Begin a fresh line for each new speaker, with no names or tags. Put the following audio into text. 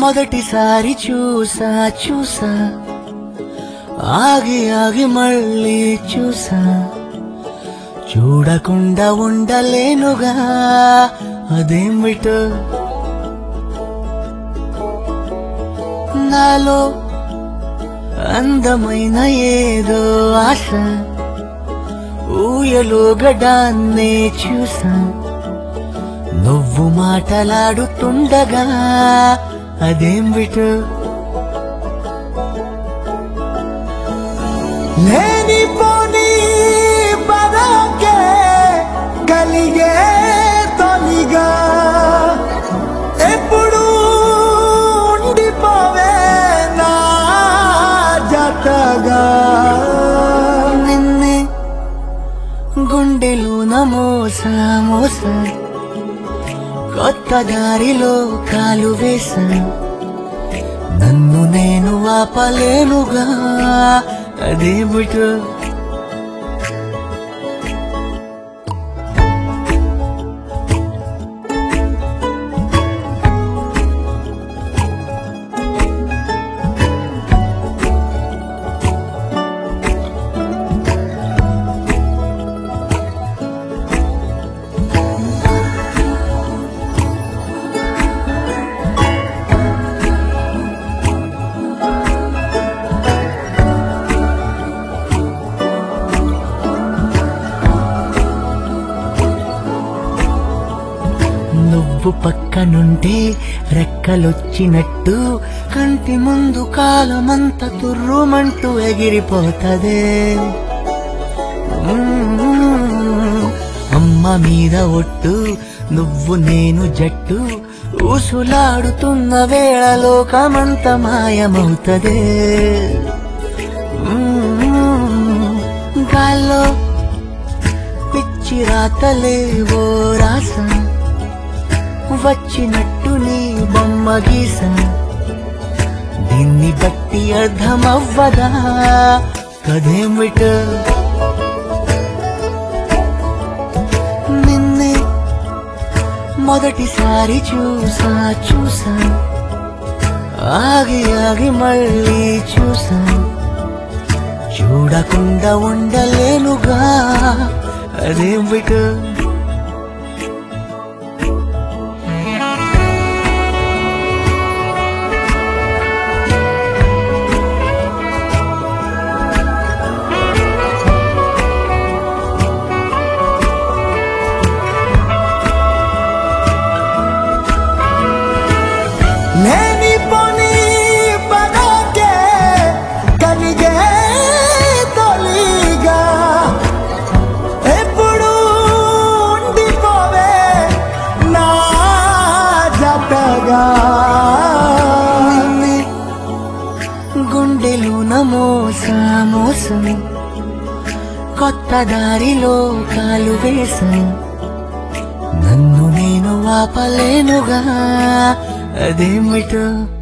మొదటిసారి చూసా చూసా ఆగి ఆగి మళ్ళీ చూసా చూడకుండా ఉండలేనుగా అదేమిటో నాలో అందమైన ఏదో ఆశ ఊయలో గడాన్నే చూసా నువ్వు మాటలాడుతుండగా అదేమిటో
లేనిపోని పదకే కలిగే తొలిగా ఎప్పుడు ఉండిపోవే నా జతగా
నిన్నే గుండెలోన మోసా మోసా కొత్త దారిలో కాలు వేసా నన్ను నేను ఆపలేనుగా అదేమిటో నువ్వు పక్కనుంటే రెక్కలొచ్చినట్టు కంటి ముందు కాలమంత తుర్రుమంటూ ఎగిరిపోతదే మ్మ్. అమ్మ మీద ఒట్టు నువ్వు నేను జట్టు ఊసులాడుతున్న వేళ లోకమంత మాయమవుతదే మ్మ్. గాల్లో పిచ్చి రాతలేవో రాసా వచ్చినట్టు నీ బొమ్మ గీస దీన్ని బట్టి అర్థమవ్వదా కదేమిట నిన్నే మొదటిసారి చూసా చూసా ఆగి ఆగి మళ్ళీ చూసా చూడకుండా ఉండలేనుగా అదేమిటో
లేనిపోని పదకే కలిగే తొలిగా ఎప్పుడు ఉండిపోవే నా జతగా
నిన్నే గుండెలోన మోసా మోసం కొత్త దారిలో కాలు వేసా నన్ను నేను ఆపలేనుగా అదేమిటో